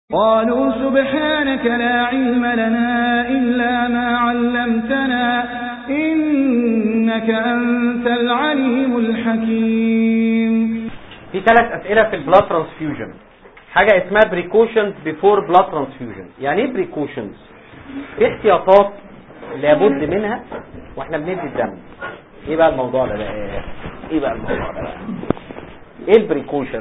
قالوا سبحانك لا علم لنا إلا ما علمتنا إنك أنت العليم الحكيم في ثلاث اسئله في البلاد ترانسفيوجن حاجه اسمها بريكوشنز بيفور بلاد ترانسفيوجن يعني ايه بريكوشنز في احتياطات لابد منها واحنا بندي الدم ايه بقى الموضوع ده بقى ايه بقى الموضوع ده بقى ايه البريكوشن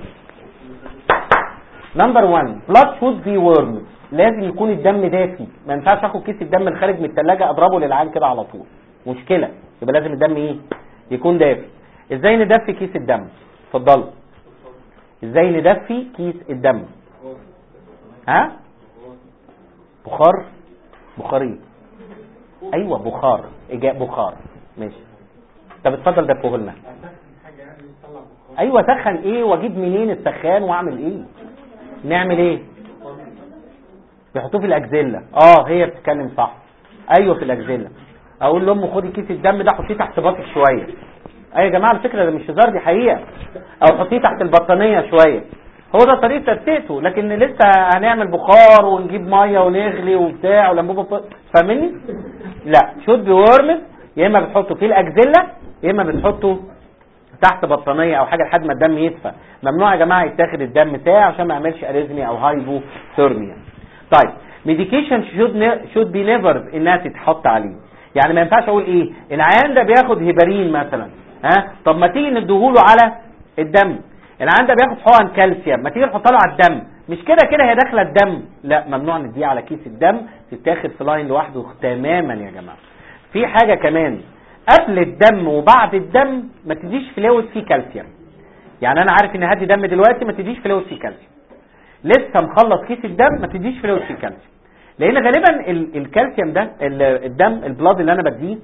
نمبر 1 بلاد شود بي ورم لازم يكون الدم دافي ما ينفعش اخد كيس الدم الخارج من الثلاجه اضربه للعين كده على طول مشكله يبقى لازم الدم ايه يكون دافي ازاي ندفي كيس الدم اتفضلوا ازاي ندفي كيس الدم ها بخار بخاري ايوه بخار اجاء بخار ماشي طب اتفضل دفوه لنا ايوه سخن ايه واجيب منين السخان واعمل ايه نعمل ايه يحطوه في الاجزله اه هي بتتكلم صح ايوه في الاجزله اقول لامه خدي كيس الدم ده حطيه تحت باطك شويه ايوه يا جماعه على فكره ده مش هزار دي حقيقه او حطيه تحت البطانيه شويه هو ده طريقه تدفئته لكن لسه هنعمل بخار ونجيب ميه ونغلي وبتاع ولمبوبه فاهمني لا شود بورمز يا اما بتحطه في الاجزله يا اما بتحطه تحت بطانيه او حاجه لحد ما الدم يدفى ممنوع يا جماعه يتاخد الدم ساعه عشان ما يعملش اريزميا او هايبوثيرميا طيب ميديكيشن شود شود بي نيفر انها تتحط عليه يعني ما ينفعش اقول ايه العيان ده بياخد هيبارين مثلا ها طب ما تيجي نديهوله على الدم العيان ده بياخد حقن كالسيوم ما تيجي نحطها له على الدم مش كده كده هي داخله الدم لا ممنوع نديها على كيس الدم تتاخد في لاين لوحده تماما يا جماعه في حاجه كمان قبل الدم وبعد الدم ما تديش فلويد فيه كالسيوم يعني انا عارف ان هدي دم دلوقتي ما تديش فلويد فيه كالسيوم لسه مخلص كيس الدم ما تديش فلويد فيه كالسيوم لان غالبا ال- الكالسيوم ده ال- الدم البلاد اللي انا بديه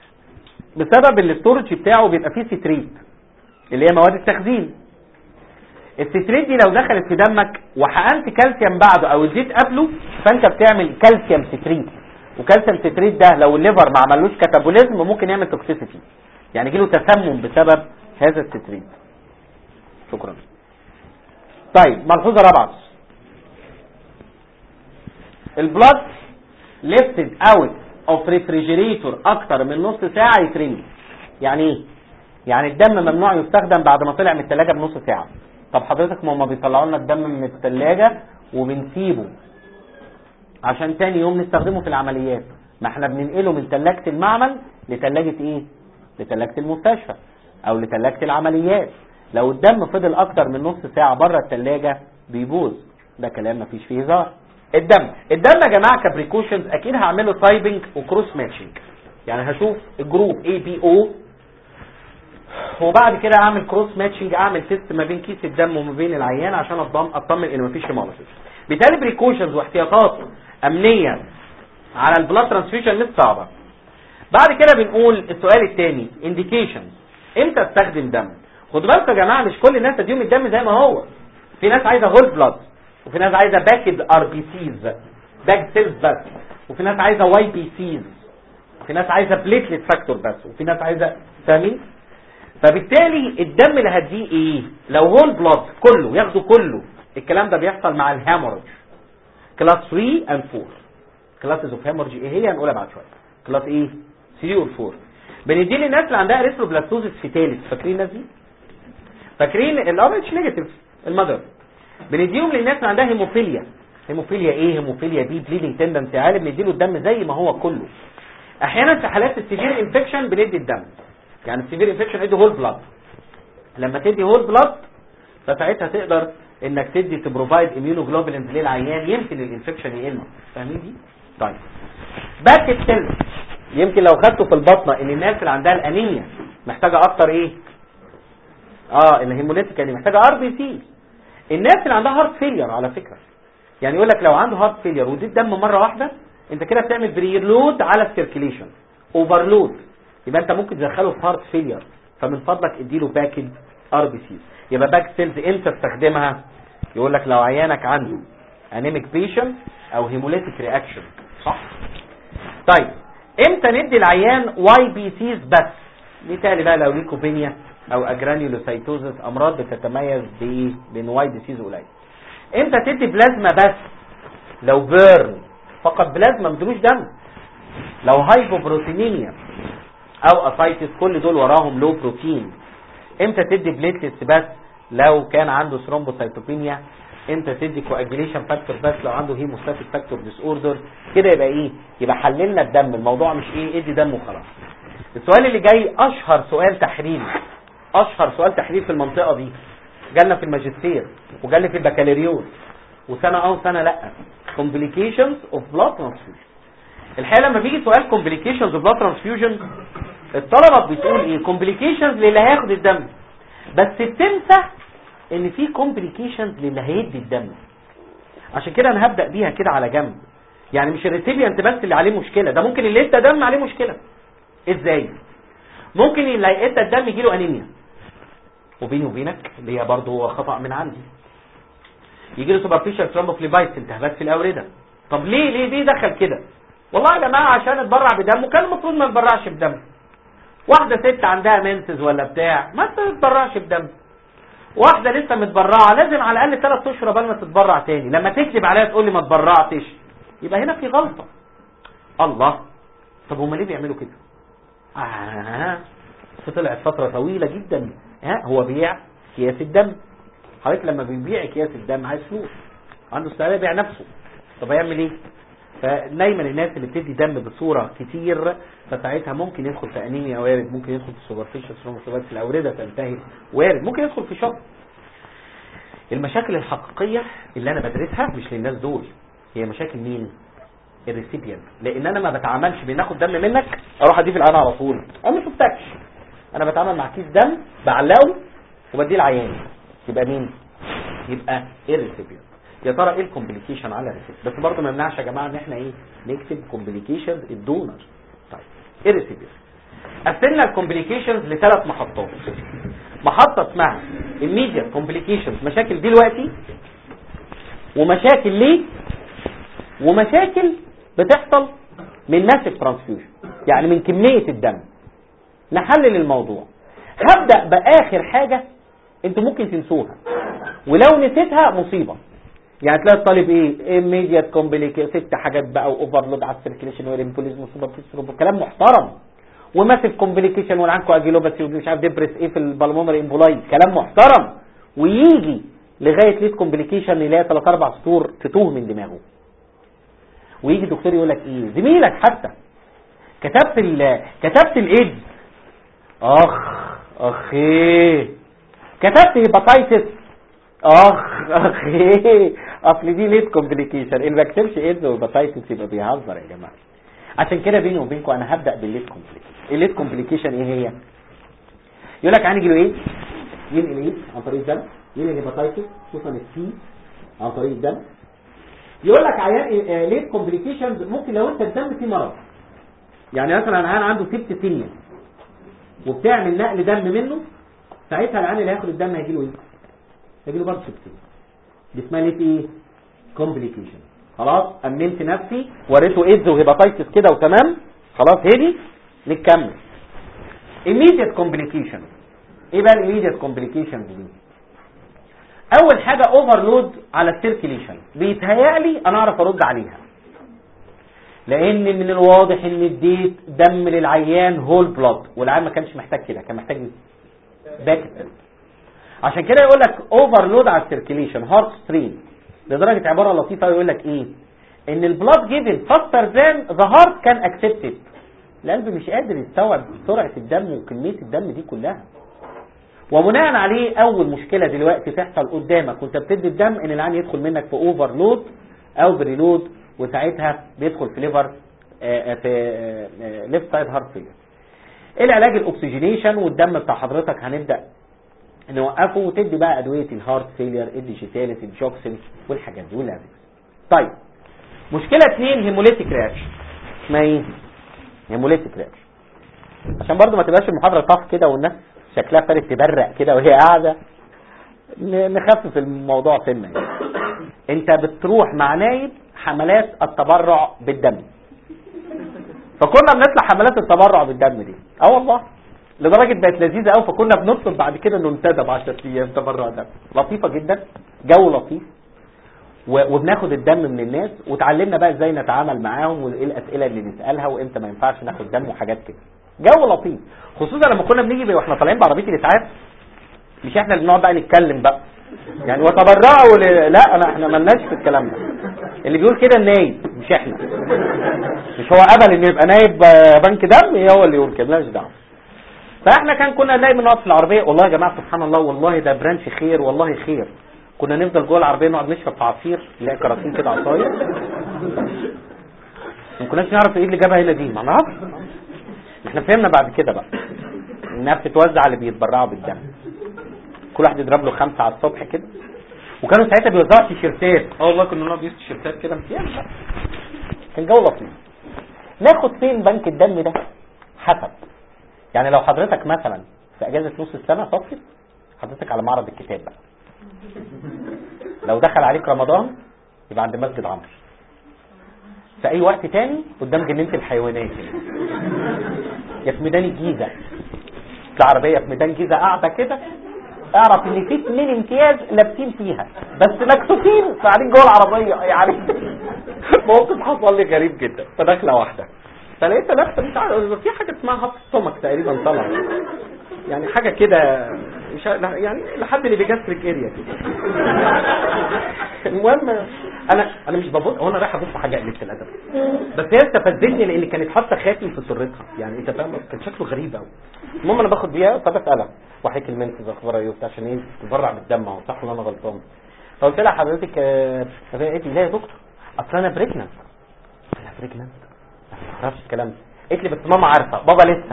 بسبب الاستورج بتاعه بيبقى فيه ستريت اللي هي مواد التخزين الستريت دي لو دخلت في دمك وحقنت كالسيوم بعده او اديت قبله فانت بتعمل كالسيوم ستريت وكالسيوم ستريت ده لو الليفر ما عملوش كاتابوليزم ممكن يعمل توكسيسيتي يعني يجيله تسمم بسبب هذا الستريت شكرا طيب ملحوظه رابعه البلاد ليفتد اوت اوف ريفريجريتور اكتر من نص ساعه يترمي يعني ايه يعني الدم ممنوع يستخدم بعد ما طلع من الثلاجه بنص ساعه طب حضرتك ما هم بيطلعوا لنا الدم من الثلاجه وبنسيبه عشان تاني يوم نستخدمه في العمليات ما احنا بننقله من ثلاجه المعمل لثلاجه ايه لثلاجه المستشفى او لثلاجه العمليات لو الدم فضل اكتر من نص ساعه بره الثلاجه بيبوظ ده كلام مفيش فيه هزار الدم الدم يا جماعه كبريكوشنز اكيد هعمله تايبنج وكروس ماتشنج يعني هشوف الجروب اي بي او وبعد كده اعمل كروس ماتشنج اعمل تيست ما بين كيس الدم وما بين العيان عشان اطمن اطمن ان مفيش هيموليسيس بالتالي بريكوشنز واحتياطات امنيه على البلاد ترانسفيوجن مش صعبه بعد كده بنقول السؤال الثاني انديكيشنز امتى استخدم دم خدوا بالكم يا جماعه مش كل الناس تديهم الدم زي ما هو في ناس عايزه هول بلاد وفي ناس عايزه باكد ار بي سيز باك سيلز بس وفي ناس عايزه واي بي سيز وفي ناس عايزه بليتلت فاكتور بس وفي ناس عايزه فاهمين فبالتالي الدم اللي هديه ايه لو هول بلاد كله ياخده كله الكلام ده بيحصل مع الهامورج كلاس 3 اند 4 كلاسز اوف هامورج ايه هي هنقولها بعد شويه كلاس ايه 3 و 4 بنديه للناس اللي عندها اريثروبلاستوزيس فيتاليس فاكرين الناس دي فاكرين الار اتش نيجاتيف المذر بنديهم للناس اللي عندها هيموفيليا هيموفيليا ايه هيموفيليا دي بليدنج تندنسي عالي بنديله الدم زي ما هو كله احيانا في حالات السيفير انفكشن بندي الدم يعني السيفير انفكشن ادي هول بلاد لما تدي هول بلاد فساعتها تقدر انك تدي تبروفايد اميونوجلوبولينز للعيان يمكن الانفكشن يقل فاهمين دي طيب باك السيل يمكن لو خدته في البطنه ان الناس اللي عندها الانيميا محتاجه اكتر ايه اه الهيموليتيك يعني محتاجه ار بي سي الناس اللي عندها هارت فيلير على فكره يعني يقول لك لو عنده هارت فيلير ودي الدم مره واحده انت كده بتعمل بريلود على السيركيليشن اوفرلود يبقى انت ممكن تدخله في هارت فيلير فمن فضلك اديله باكد ار بي سي يبقى باك سيلز امتى استخدمها يقول لك لو عيانك عنده انيميك بيشنت او هيموليتيك رياكشن صح طيب امتى ندي العيان واي بي سيز بس مثال بقى لو ليكوبينيا او اجرانيولوسايتوزس امراض بتتميز بايه بان واي بي سيز قليل امتى تدي بلازما بس لو بيرن فقط بلازما ما بدلوش دم لو هايبوبروتينيميا او اسايتس كل دول وراهم لو بروتين امتى تدي بليتلتس بس لو كان عنده ثرومبوسايتوبينيا امتى تدي كواجيليشن فاكتور بس لو عنده هيموستاتيك فاكتور ديس اوردر كده يبقى ايه يبقى حللنا الدم الموضوع مش ايه ادي دم وخلاص السؤال اللي جاي اشهر سؤال تحريري اشهر سؤال تحريري في المنطقه دي جالنا في الماجستير وجالنا في البكالوريوس وسنه اه وسنه لا complications of blood transfusion الحقيقه لما بيجي سؤال complications of blood transfusion الطلبه بتقول ايه complications للي هياخد الدم بس بتنسى ان في complications للي هيدي الدم عشان كده انا هبدا بيها كده على جنب يعني مش الريسيبيانت بس اللي عليه مشكله ده ممكن اللي ادى دم عليه مشكله ازاي ممكن اللي ادى الدم يجيله انيميا وبيني وبينك اللي هي برضه خطا من عندي يجي له سوبرفيشال ثرومبوفليبايتس التهابات في الاورده طب ليه ليه ليه دخل كده والله يا جماعه عشان اتبرع بدم وكان المفروض ما نتبرعش بدم واحده ست عندها منسز ولا بتاع ما تتبرعش بدم واحده لسه متبرعه لازم على الاقل ثلاث اشهر قبل ما تتبرع تاني لما تكذب عليها تقول لي ما اتبرعتش يبقى هنا في غلطه الله طب هما ليه بيعملوا كده آه طلعت فتره طويله جدا ها هو بيع اكياس الدم حضرتك لما بيبيع اكياس الدم عايز فلوس عنده استعداد يبيع نفسه طب هيعمل ايه فدايما الناس اللي بتدي دم بصوره كتير فساعتها ممكن يدخل في انيميا وارد ممكن يدخل في سوبرفيشال ثرومبوسيتوبات في الاورده تنتهي وارد ممكن يدخل في شق المشاكل الحقيقيه اللي انا بدرسها مش للناس دول هي مشاكل مين الريسيبيانت لان انا ما بتعاملش بناخد دم منك اروح اديه في العين على طول انا ما شفتكش انا بتعامل مع كيس دم بعلقه وبديه العيان يبقى مين يبقى الريسيبيانت يا ترى ايه الكومبليكيشن على الريسيبيانت بس برضه ما يمنعش يا جماعه ان احنا ايه نكتب كومبليكيشن الدونر طيب ايه الريسيبيانت قسمنا الكومبليكيشنز لثلاث محطات محطه اسمها immediate complications مشاكل دلوقتي ومشاكل ليه ومشاكل بتحصل من ماسك ترانسفيوجن يعني من كمية الدم نحلل الموضوع هبدأ بآخر حاجة انتوا ممكن تنسوها ولو نسيتها مصيبة يعني تلاقي الطالب ايه immediate complication ست حاجات بقى واوفرلود على السيركيليشن والامبوليزم كلام محترم وماسك كومبليكيشن والعنكو اجيلوباسي ومش عارف ديبرس ايه في البلمونري امبولايد كلام محترم ويجي لغايه ليت كومبليكيشن يلاقي 3 4 سطور تتوه من دماغه ويجي دكتور يقول لك ايه زميلك حتى كتبت ال كتبت الايدز اخ اخ ايه كتبت هيباتايتس اخ اخ ايه اصل دي ليت كومبليكيشن اللي ما بكتبش ايدز وهيباتايتس يبقى بيهزر يا جماعه عشان كده بيني وبينكم انا هبدا بالليت كومبليكيشن الليت كومبليكيشن ايه هي يقول لك عندي له ايه ينقل ايه عن طريق الدم ينقل هيباتايتس خصوصا السي عن طريق الدم يقول لك عيان ليت كومبليكيشنز ممكن لو انت الدم فيه مرض يعني مثلا العيان عنده سيبتيميا وبتعمل نقل دم منه ساعتها العيان اللي هياخد الدم هيجي له ايه هيجي له برضه سيبتيميا دي اسمها ليت ايه كومبليكيشن خلاص امنت نفسي وريته ايدز وهيباتايتس كده وتمام خلاص هدي نكمل immediate complication ايه بقى immediate complications دي اول حاجة اوفرلود على السيركيليشن بيتهيألي انا اعرف ارد عليها لان من الواضح ان اديت دم للعيان هول بلاد والعيان ما كانش محتاج كده كان محتاج باك عشان كده يقول لك اوفرلود على السيركيليشن هارت ستريم لدرجة عبارة لطيفة يقول لك ايه ان البلاد جيفن فاستر ذان ذا هارت كان اكسبتد القلب مش قادر يستوعب سرعة الدم وكمية الدم دي كلها وبناء عليه اول مشكلة دلوقتي تحصل قدامك وانت بتدي الدم ان العين يدخل منك في اوفرلود او بريلود وساعتها بيدخل في ليفر في ليفت سايد هارت فيلر العلاج الاكسجينيشن والدم بتاع حضرتك هنبدا نوقفه وتدي بقى ادويه الهارت فيلير الديجيتاليس الجوكسين والحاجات دي واللازم طيب مشكله اثنين هيموليتيك رياكشن اسمها ايه هيموليتيك رياكشن عشان برضو ما تبقاش المحاضره طف كده والناس شكلها فارق تبرق كده وهي قاعده نخفف الموضوع سنه يعني. انت بتروح مع نايب حملات التبرع بالدم فكنا بنطلع حملات التبرع بالدم دي اه والله لدرجه بقت لذيذه قوي فكنا بنطلب بعد كده انه انتدب 10 ايام تبرع دم لطيفه جدا جو لطيف و- وبناخد الدم من الناس وتعلمنا بقى ازاي نتعامل معاهم وايه الاسئله اللي نسالها وامتى ما ينفعش ناخد دم وحاجات كده جو لطيف خصوصا لما كنا بنيجي واحنا طالعين بعربيه الاسعاف مش احنا اللي بنقعد بقى نتكلم بقى يعني وتبرعوا ل... لا انا احنا ملناش في الكلام ده اللي بيقول كده النايب مش احنا مش هو قبل انه يبقى نايب آه، بنك دم إيه هو اللي يقول كده مالناش دعوه فاحنا كان كنا نلاقي بنقعد في العربيه والله يا جماعه سبحان الله والله ده برانش خير والله خير كنا نفضل جوه العربيه نقعد نشرب في عصير نلاقي كراتين كده عصاير ما كناش نعرف ايه اللي جابها هنا دي ما نعرفش احنا فهمنا بعد كده بقى انها بتتوزع على اللي بيتبرعوا بالدم كل واحد يضرب له خمسه على الصبح كده وكانوا ساعتها بيوزعوا تيشيرتات اه والله كنا نقعد نلبس تيشيرتات كده امتياز بقى. كان جو لطيف ناخد فين بنك الدم ده حسب يعني لو حضرتك مثلا في اجازه نص السنه صفت حضرتك على معرض الكتاب بقى لو دخل عليك رمضان يبقى عند مسجد عمرو في اي وقت تاني قدام جنينه الحيوانات يا في ميدان الجيزه في عربيه في ميدان الجيزه قاعده كده اعرف ان في اتنين امتياز لابسين فيها بس مكسوفين قاعدين جوه العربيه يعني موقف حصل لي غريب جدا فداخله واحده فلقيتها لابسه مش عارف في حاجه اسمها هاب ستومك تقريبا طلع يعني حاجه كده مش عارف- يعني لحد اللي بيجاستريك اريا كده المهم انا انا مش ببص هو انا رايح ابص حاجه قلت الادب بس هي استفزتني لان كانت حاطه خاتم في سرتها يعني انت فاهم كان شكله غريب قوي المهم انا باخد بيها فبسالها وحكي المنفذ اخبارها ايه وبتاع عشان ايه تتبرع بالدم اهو صح ولا انا غلطان فقلت لها حضرتك آه، قالت لي لا يا دكتور اصل انا بريجننت قلت لها بريجننت ما اعرفش الكلام ده قالت لي بس ماما عارفه بابا لسه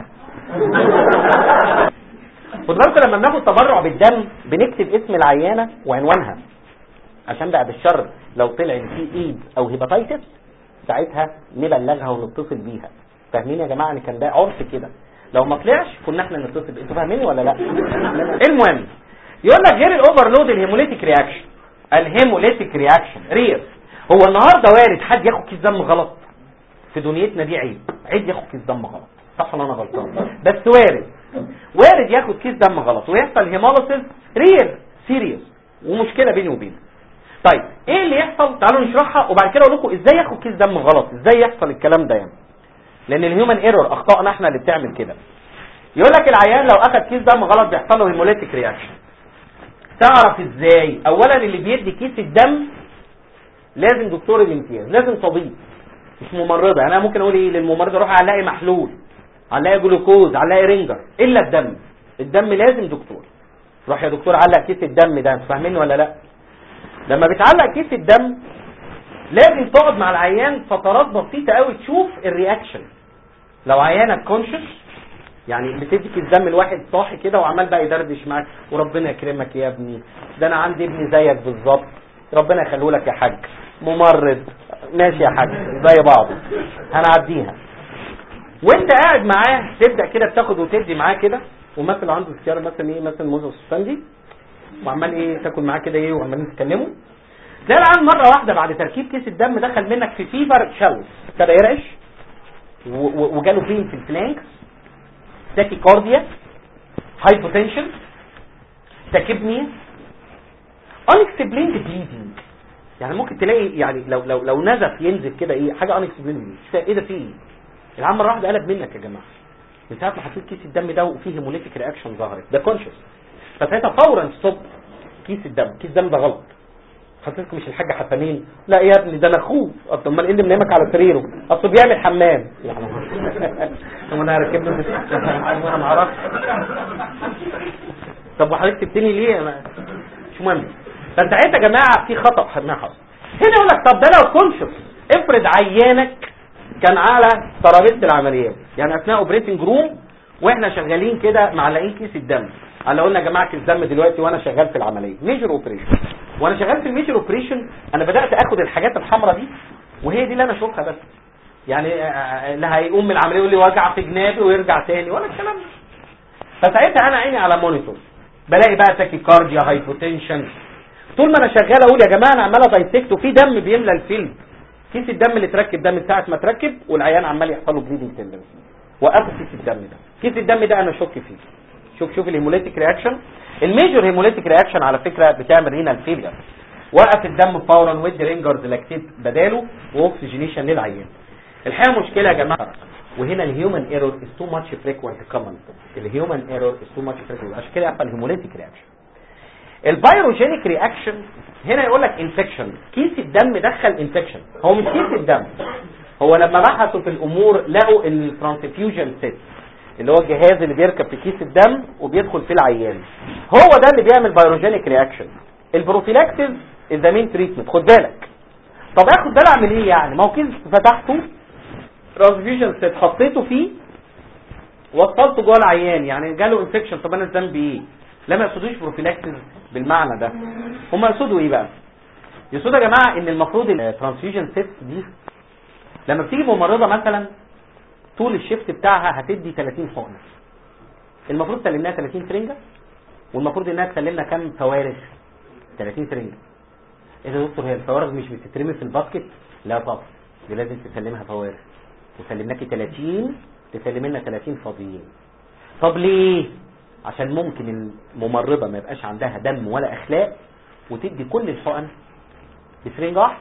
خد بالكم لما بناخد تبرع بالدم بنكتب اسم العيانه وعنوانها عشان بعد الشر لو طلع ان في ايد او هيباتيتس ساعتها نبلغها ونتصل بيها فاهمين يا جماعه ان كان ده عرف كده لو ما طلعش كنا احنا نتصل انتوا فاهميني ولا لا المهم يقول لك غير الاوفرلود الهيموليتيك رياكشن الهيموليتيك رياكشن رير هو النهارده وارد حد ياخد كيس دم غلط في دنيتنا دي عيب عيب ياخد كيس دم غلط صح ولا انا غلطان بس وارد وارد ياخد كيس دم غلط ويحصل هيموليسيس رير سيريس ومشكله بيني وبينه طيب ايه اللي يحصل تعالوا نشرحها وبعد كده اقول لكم ازاي ياخد كيس دم غلط ازاي يحصل الكلام ده يعني لان الهيومن ايرور اخطائنا احنا اللي بتعمل كده يقول لك العيان لو اخد كيس دم غلط بيحصل له هيموليتيك رياكشن تعرف ازاي اولا اللي بيدي كيس الدم لازم دكتور الامتياز لازم طبيب مش ممرضه يعني انا ممكن اقول ايه للممرضه روح هنلاقي محلول هنلاقي جلوكوز هنلاقي رينجر الا الدم الدم لازم دكتور روح يا دكتور علق كيس الدم ده انتوا فاهميني ولا لا لما بتعلق كيس الدم لازم تقعد مع العيان فترات بسيطه قوي تشوف الرياكشن لو عيانك كونشس يعني بتدي كيس دم الواحد صاحي كده وعمال بقى يدردش معاك وربنا يكرمك يا ابني ده انا عندي ابني زيك بالظبط ربنا يخليه لك يا حاج ممرض ماشي يا حاج زي بعض هنعديها وانت قاعد معاه تبدا كده بتاخد وتدي معاه كده ومثلا عنده اختيار مثلا ايه مثلا موزه سوسفندي وعمال ايه تاكل معاه كده ايه وعمالين تتكلموا تلاقي العيان مره واحده بعد تركيب كيس الدم دخل منك في فيفر شلل ابتدى يرعش و- و- وجاله بين في الفلانكس تاكي كارديا هايبوتنشن تاكيبنيا unexplained bleeding يعني ممكن تلاقي يعني لو لو لو نزف ينزف كده ايه حاجه unexplained ايه ده فيه العم مره واحده قلب منك يا جماعه من ساعه ما حطيت كيس الدم ده وفيه هيموليتيك رياكشن ظهرت ده كونشس فساعتها فورا ستوب كيس الدم كيس الدم ده غلط حضرتك مش الحاج حسنين لا يا ابني ده انا اخوه اصل امال ايه اللي منامك على سريره اصله بيعمل حمام يعني طب انا هركب له انا ما اعرفش طب وحضرتك سبتني ليه أنا- مش مهم فساعتها يا جماعه في خطا خدناه حصل هنا يقول لك طب ده لو كونشس افرض عيانك كان على ترابيزه العمليات يعني اثناء اوبريتنج روم واحنا شغالين كده معلقين كيس الدم على قلنا يا جماعه كيس دم دلوقتي وانا شغال في العمليه ميجر اوبريشن وانا شغال في الميجر اوبريشن انا بدات اخد الحاجات الحمراء دي وهي دي اللي انا اشوفها بس يعني آه، آه، اللي هيقوم من العمليه يقول لي وجع في جنابي ويرجع تاني ولا الكلام ده فساعتها انا عيني على مونيتور بلاقي بقى تاكي كارديا هايبوتنشن طول ما انا شغال اقول يا جماعه انا عمال دايسكت وفي دم بيملى الفيلم كيس الدم اللي اتركب ده من ساعه ما اتركب والعيان عمال يحصل له بليدنج تندنسي وقفوا كيس الدم ده كيس الدم ده انا شك فيه شوف شوف الهيموليتيك رياكشن الميجور هيموليتيك رياكشن على فكره بتعمل رينال فيلير وقف الدم فورا وادي رينجرز لاكتيت بداله واكسجينيشن للعيان الحقيقه مشكله يا جماعه وهنا الهيومن ايرور از تو ماتش فريكوينت كومن الهيومن ايرور از تو ماتش فريكوينت عشان كده يحصل هيموليتيك رياكشن الفيروجينيك رياكشن هنا يقول لك انفكشن كيس الدم دخل انفكشن هو مش كيس الدم هو لما بحثوا في الامور لقوا ان الترانسفيوجن سيت اللي هو الجهاز اللي بيركب في كيس الدم وبيدخل في العيان هو ده اللي بيعمل فيروجينيك رياكشن البروفيلاكسيس از ذا مين تريتمنت خد بالك طب اخد بالي اعمل ايه يعني ما هو كيس فتحته ترانسفيوجن سيت حطيته فيه وصلته جوه العيان يعني جاله انفكشن طب انا الذنب ايه لا ما يقصدوش بروفيلاكسيس بالمعنى ده هم يقصدوا ايه بقى يقصدوا يا جماعه ان المفروض الترانسفيوجن سيت دي لما بتيجي ممرضه مثلا طول الشيفت بتاعها هتدي 30 حقنه المفروض تسلمناها 30 سرنجه والمفروض انها تسلمنا كام فوارغ 30 سرنجه ايه ده يا دكتور هي الفوارغ مش بتترمي في الباسكت لا طبعا دي لازم تسلمها فوارغ وسلمناكي 30 تسلم لنا 30 فاضيين طب ليه عشان ممكن الممرضه ما يبقاش عندها دم ولا اخلاق وتدي كل الحقن بسرنجه واحده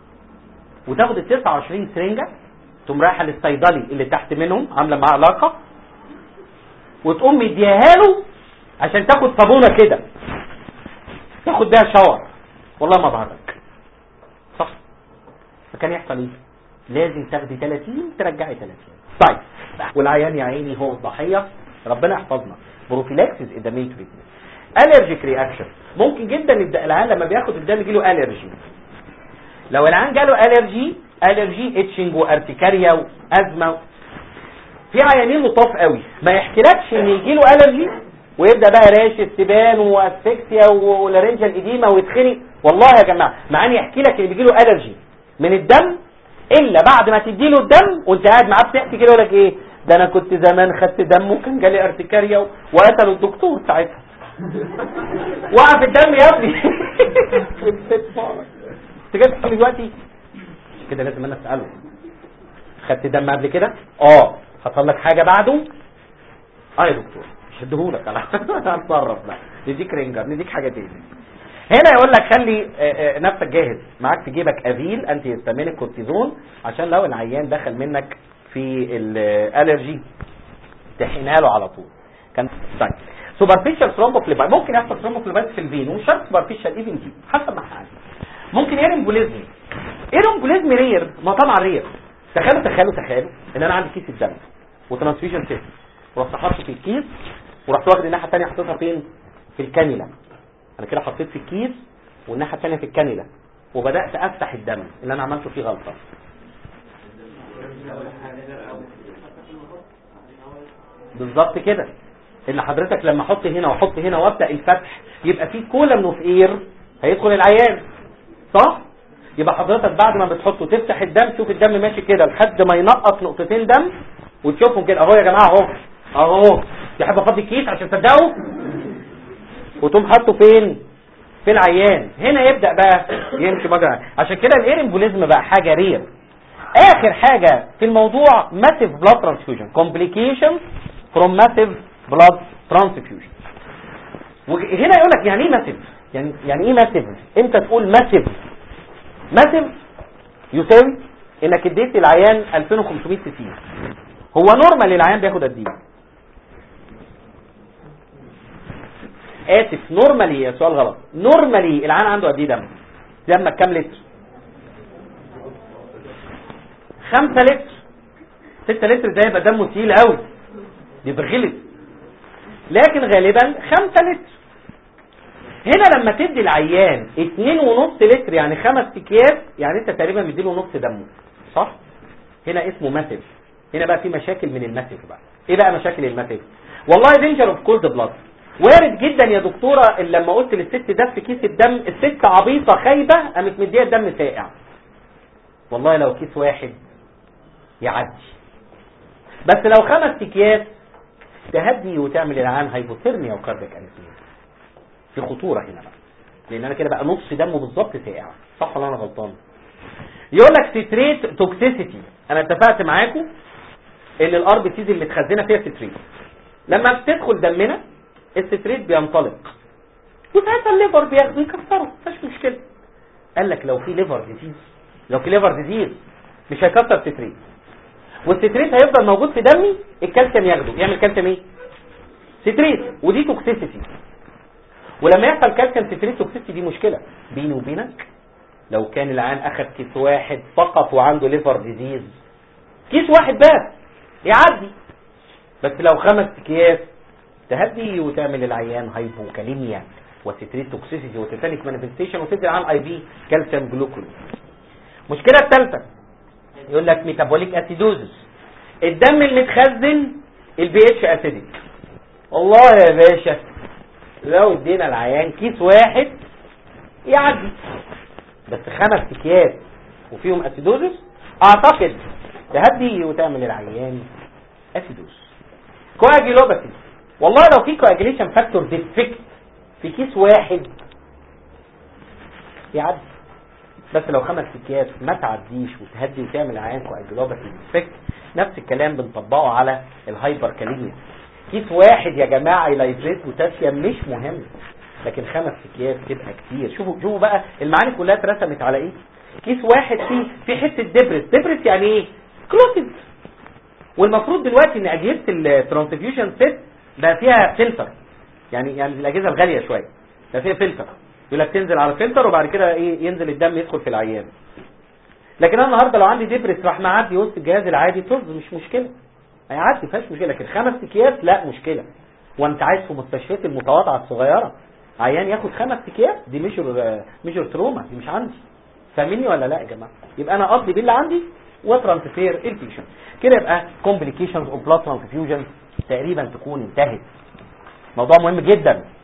وتاخد ال 29 سرنجه تقوم رايحه للصيدلي اللي تحت منهم عامله معاه علاقه وتقوم مديها له عشان تاخد صابونه كده تاخد بيها شاور والله ما بعرفك صح فكان يحصل ايه لازم تاخدي 30 ترجعي 30 طيب والعيان يا عيني هو الضحيه ربنا يحفظنا بروفيلاكسيس از مين تريتمنت الرجيك رياكشن ممكن جدا يبدا العيان لما بياخد الدم يجي له الرجي لو العيان جاله الرجي الرجي اتشنج وارتكاريا وازمه في عيانين لطاف قوي ما يحكيلكش ان يجي له الرجي ويبدا بقى راش استبان واسفكسيا ولارنجال اديما ويتخنق والله يا جماعه مع ان يحكي لك ان بيجي له الرجي من الدم الا بعد ما تدي له الدم وانت قاعد معاه بتحكي كده يقول لك ايه ده انا كنت زمان خدت دم وكان جالي ارتكاريا وقتلوا الدكتور ساعتها وقف الدم يا ابني انت جاي تحكي دلوقتي كده لازم انا اساله خدت دم قبل كده اه حصل لك حاجه بعده اه يا دكتور مش هديهولك انا هنتصرف بقى نديك رينجر نديك حاجه تاني هنا يقول لك خلي نفسك جاهز معاك في جيبك افيل انتي هيستامينيك كورتيزون عشان لو العيان دخل منك في الالرجي تحقنها له على طول كان طيب سوبرفيشال ثرومبوفليبايت ممكن يحصل ثرومبوفليبايت في الفين ومش شرط سوبرفيشال ايفن دي حسب ما حاجه ممكن ايرمبوليزم ايرمبوليزم رير ما طبعا رير تخيلوا تخيلوا تخيلوا ان انا عندي كيس الدم وترانسفيوجن سيستم ورحت حاطه في الكيس ورحت واخد الناحيه الثانيه حطيتها فين في الكانيلا انا كده حطيت في الكيس والناحيه الثانيه في الكانيلا وبدات افتح الدم اللي انا عملته فيه غلطه بالظبط كده ان حضرتك لما احط هنا واحط هنا وابدا الفتح يبقى في كولم اوف اير هيدخل العيان صح يبقى حضرتك بعد ما بتحطه تفتح الدم تشوف الدم ماشي كده لحد ما ينقص نقطتين دم وتشوفهم كده اهو يا جماعه اهو اهو تحب افضي الكيس عشان تصدقوا وتقوم حاطه فين في العيان هنا يبدا بقى يمشي مجرى عشان كده الايرمبوليزم بقى حاجه رير اخر حاجه في الموضوع ماسيف بلاد ترانسفيوجن كومبليكيشنز فروم ماسيف بلاد ترانسفيوجن وهنا يقول لك يعني ايه ماسيف يعني يعني ايه ماسيف امتى تقول ماسيف ماسيف يساوي انك اديت العيان 2500 سي سي هو نورمال العيان بياخد قد ايه اسف نورمالي يا سؤال غلط نورمالي العيان عنده قد ايه دم دمك كام لتر 5 لتر 6 لتر ده يبقى دمه تقيل قوي يبقى غلط لكن غالبا 5 لتر هنا لما تدي العيان 2.5 لتر يعني 5 اكياس يعني انت تقريبا مديله نص دمه صح هنا اسمه ماسيف هنا بقى في مشاكل من الماسيف بقى ايه بقى مشاكل الماسيف والله دينجر اوف كولد بلاد وارد جدا يا دكتوره اللي لما قلت للست ده في كيس الدم الست عبيطه خايبه قامت مديها الدم ساقع والله لو كيس واحد يعدي بس لو خمس اكياس تهدي وتعمل العام هايبوثيرميا وكاردياك انسميا في خطوره هنا بقى لان انا كده بقى نص دمه بالظبط ساقع صح ولا انا غلطان يقول لك سيتريت توكسيسيتي انا اتفقت معاكم ان الار بي سيز اللي متخزنه فيها سيتريت لما بتدخل دمنا الستريت بينطلق وساعتها الليفر بياخده يكسره مفيش مشكله قال لك لو في ليفر ديزيز لو في ليفر ديزيز مش هيكسر ستريت والستريت هيفضل موجود في دمي الكالسيوم ياخده يعمل كالسيوم ايه ستريت ودي توكسيسيتي ولما يحصل كالسيوم ستريت توكسيسيتي دي مشكله بيني وبينك لو كان العيان اخذ كيس واحد فقط وعنده ليفر ديزيز كيس واحد بس يعدي بس لو خمس اكياس تهدي وتعمل العيان هايبوكاليميا وستريت توكسيسيتي وتيتانيك مانيفستيشن وتدي العيان اي بي كالسيوم جلوكوز المشكله الثالثه يقول لك ميتابوليك اسيدوزس الدم المتخزن البي اتش اسيديك والله يا باشا لو ادينا العيان كيس واحد يعدي بس خمس اكياس وفيهم اسيدوزس اعتقد تهدي وتعمل العيان اسيدوز كواجيلوباثي والله لو في كواجيليشن فاكتور ديفكت في كيس واحد يعدي بس لو خمس اكياس ما تعديش وتهدي وتعمل عيان كواجيلوباثي ديفكت نفس الكلام بنطبقه على الهايبر كاليميا كيس واحد يا جماعه يلايزيت بوتاسيوم مش مهم لكن خمس اكياس تبقى كتير شوفوا شوفوا بقى المعاني كلها اترسمت على ايه كيس واحد فيه في حته دبرس دبرس يعني ايه كلوتد والمفروض دلوقتي ان اجهزه الترانسفيوجن سيت بقى فيها فلتر يعني يعني الاجهزه الغاليه شويه بقى فيها فلتر يقول لك تنزل على فلتر وبعد كده ايه ينزل الدم يدخل في العيان لكن انا النهارده لو عندي دبرس راح معدي وسط الجهاز العادي طز مش مشكله هيعدي فيهاش مشكله لكن خمس اكياس لا مشكله وانت عايز في مستشفيات المتواضعه الصغيره عيان ياخد خمس اكياس دي ميجور ميجور تروما دي مش عندي فاهميني ولا لا يا جماعه يبقى انا اقضي باللي عندي وترانسفير البيشنت كده يبقى كومبليكيشنز اوف بلاد ترانسفيوجن تقريبا تكون انتهت موضوع مهم جدا